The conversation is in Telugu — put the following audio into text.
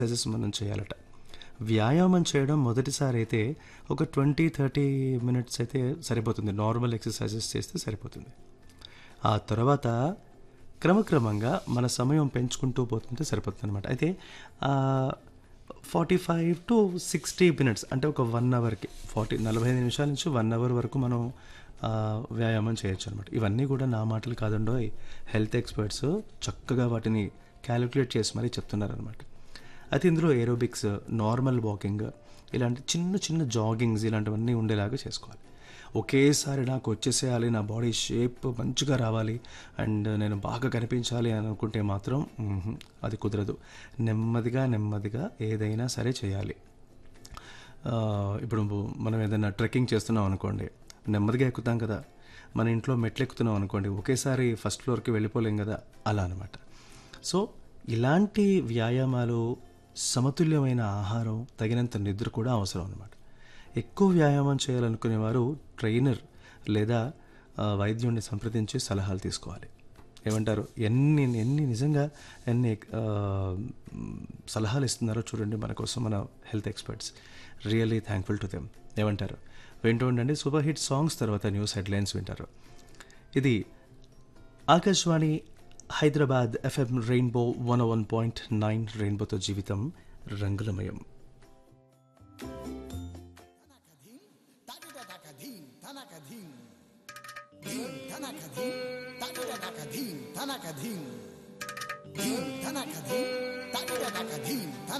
ఎక్సర్సైజెస్ మనం చేయాలట వ్యాయామం చేయడం మొదటిసారి అయితే ఒక ట్వంటీ థర్టీ మినిట్స్ అయితే సరిపోతుంది నార్మల్ ఎక్సర్సైజెస్ చేస్తే సరిపోతుంది ఆ తర్వాత క్రమక్రమంగా మన సమయం పెంచుకుంటూ పోతుంటే సరిపోతుంది అనమాట అయితే forty five to sixty minutes అంటే ఒక వన్ అవర్కి ఫార్టీ నలభై ఐదు నిమిషాల నుంచి వన్ అవర్ వరకు మనం ఆ, వ్యాయామం చేయొచ్చు అనమాట ఇవన్నీ కూడా నా మాటలు కాదండో హెల్త్ ఎక్స్పర్ట్స్ చక్కగా వాటిని క్యాలిక్యులేట్ చేసి మరీ చెప్తున్నారనమాట అయితే ఇందులో ఏరోబిక్స్ నార్మల్ వాకింగ్ ఇలాంటి చిన్న చిన్న జాగింగ్స్ ఇలాంటివన్నీ ఉండేలాగా చేసుకోవాలి ఒకేసారి నాకు వచ్చేసేయాలి నా బాడీ షేప్ మంచిగా రావాలి అండ్ నేను బాగా కనిపించాలి అని అనుకుంటే మాత్రం మ్హూ, అది కుదరదు నెమ్మదిగా నెమ్మదిగా ఏదైనా సరే చేయాలి ఆ, ఇప్పుడు మనం ఏదైనా ట్రెక్కింగ్ చేస్తున్నాం అనుకోండి నెమ్మదిగా ఎక్కుతాం కదా మన ఇంట్లో మెట్లు ఎక్కుతున్నాం అనుకోండి ఒకేసారి ఫస్ట్ ఫ్లోర్కి వెళ్ళిపోలేం కదా అలా అనమాట సో ఇలాంటి వ్యాయామాలు సమతుల్యమైన ఆహారం తగినంత నిద్ర కూడా అవసరం అనమాట ఎక్కువ వ్యాయామం చేయాలనుకునేవారు ట్రైనర్ లేదా ఆ, వైద్యుడిని సంప్రదించి సలహాలు తీసుకోవాలి ఏమంటారు ఎన్ని ఎన్ని నిజంగా ఎన్ని ఆ, సలహాలు ఇస్తున్నారో చూడండి మన కోసం మన health experts really thankful to them ఏమంటారు వింటూ ఉండండి సూపర్ హిట్ సాంగ్స్ తర్వాత న్యూస్ హెడ్లైన్స్ వింటారు ఇది Akashvani Hyderabad FM rainbow one one point nine రెయిన్బోతో జీవితం రంగులమయం Takadakadin, tanakadin. Din, tanakadin, takadakadin, tanakadin. Din, tanakadin, takadakadin, tanakadin.